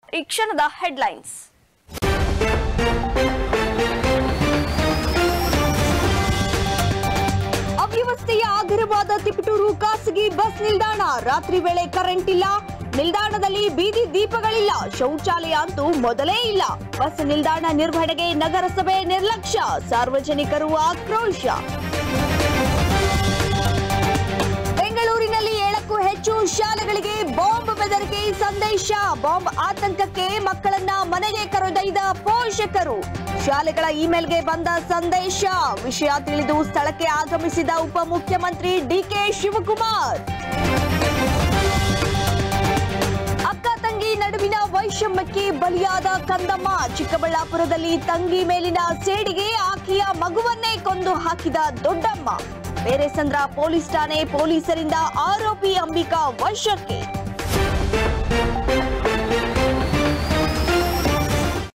ಈ ಕ್ಷಣದ ಹೆಡ್ಲೈನ್ಸ್ ಅವ್ಯವಸ್ಥೆಯ ಆಗರವಾದ ತಿಪಟೂರು ಖಾಸಗಿ ಬಸ್ ನಿಲ್ದಾಣ ರಾತ್ರಿ ವೇಳೆ ಕರೆಂಟ್ ಇಲ್ಲ ನಿಲ್ದಾಣದಲ್ಲಿ ಬೀದಿ ದೀಪಗಳಿಲ್ಲ ಶೌಚಾಲಯ ಅಂತೂ ಮೊದಲೇ ಇಲ್ಲ ಬಸ್ ನಿಲ್ದಾಣ ನಿರ್ವಹಣೆಗೆ ನಗರಸಭೆ ನಿರ್ಲಕ್ಷ್ಯ ಸಾರ್ವಜನಿಕರು ಆಕ್ರೋಶ ಬೆಂಗಳೂರಿನಲ್ಲಿ ಏಳಕ್ಕೂ ಹೆಚ್ಚು ಶಾಲೆಗಳಿಗೆ ಬಾಂಬ್ ಬೆದರಿಕೆ ಸಂದೇಶ ಬಾಂಬ್ ಆತಂಕಕ್ಕೆ ಮಕ್ಕಳನ್ನ ಮನೆಗೆ ಕರೆದೊಯ್ದ ಪೋಷಕರು ಶಾಲೆಗಳ ಇಮೇಲ್ಗೆ ಬಂದ ಸಂದೇಶ ವಿಷಯ ತಿಳಿದು ಸ್ಥಳಕ್ಕೆ ಆಗಮಿಸಿದ ಉಪಮುಖ್ಯಮಂತ್ರಿ ಡಿಕೆ ಶಿವಕುಮಾರ್ ಅಕ್ಕ ತಂಗಿ ನಡುವಿನ ವೈಷಮ್ಯಕ್ಕೆ ಬಲಿಯಾದ ಕಂದಮ್ಮ ಚಿಕ್ಕಬಳ್ಳಾಪುರದಲ್ಲಿ ತಂಗಿ ಮೇಲಿನ ಸೇಡಿಗೆ ಆಕೆಯ ಮಗುವನ್ನೇ ಕೊಂದು ಹಾಕಿದ ದೊಡ್ಡಮ್ಮ ಬೇರೆಸಂದ್ರ ಪೊಲೀಸ್ ಠಾಣೆ ಪೊಲೀಸರಿಂದ ಆರೋಪಿ ಅಂಬಿಕಾ ವಶಕ್ಕೆ